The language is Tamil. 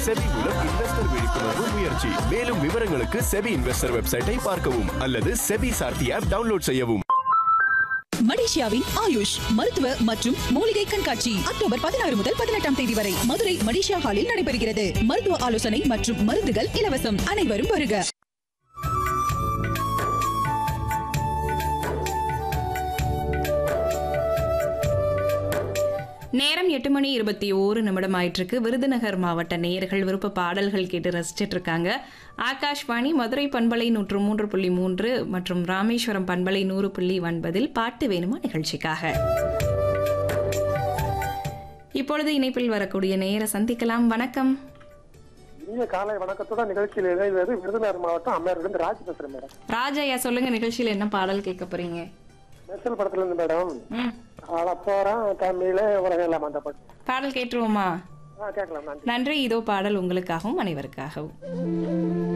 செபி மூலம் இன்வெஸ்டர் விழிப்புணர்வு முயற்சி மேலும் விவரங்களுக்கு செபி இன்வெஸ்டர் வெப்சைட்டை பார்க்கவும் அல்லது செபி சார்த்தி ஆப் டவுன்லோட் செய்யவும் மலேசியாவின் ஆயுஷ் மருத்துவ மற்றும் மூலிகை கண்காட்சி அக்டோபர் பதினாறு முதல் பதினெட்டாம் தேதி வரை மதுரை மலேசியா ஹாலில் நடைபெறுகிறது மருத்துவ ஆலோசனை மற்றும் மருந்துகள் இலவசம் அனைவரும் வருக நேரம் எட்டு மணி இருபத்தி ஓரு நிமிடம் ஆயிட்டிருக்கு விருதுநகர் மாவட்ட நேயர்கள் விருப்ப பாடல்கள் கேட்டு ரசிச்சிட்டு இருக்காங்க ஆகாஷ்வாணி மதுரை பண்பலை நூற்று மூன்று புள்ளி மூன்று மற்றும் ராமேஸ்வரம் பண்பலை நூறு புள்ளி ஒன்பதில் பாட்டு வேணுமா நிகழ்ச்சிக்காக இப்பொழுது இணைப்பில் வரக்கூடிய நேர சந்திக்கலாம் வணக்கம் இனிய காலை வணக்கத்தோட நிகழ்ச்சியில் இணைவது விருதுநகர் மாவட்டம் அம்மையாரிலிருந்து ராஜ் பேசுறேன் மேடம் ராஜையா சொல்லுங்க நிகழ்ச்சியில் என்ன பாடல் கேட்க போறீங்க மெர்சல் படத்துல இருந்து மேடம் ம், ஆள போறான் தமிழ உலகம் எல்லாம் அந்த பாட்டு பாடல் கேட்டுருவோமா ஆ கேட்கலாம் நன்றி நன்றி இதோ பாடல் உங்களுக்காகவும் அனைவருக்காகவும்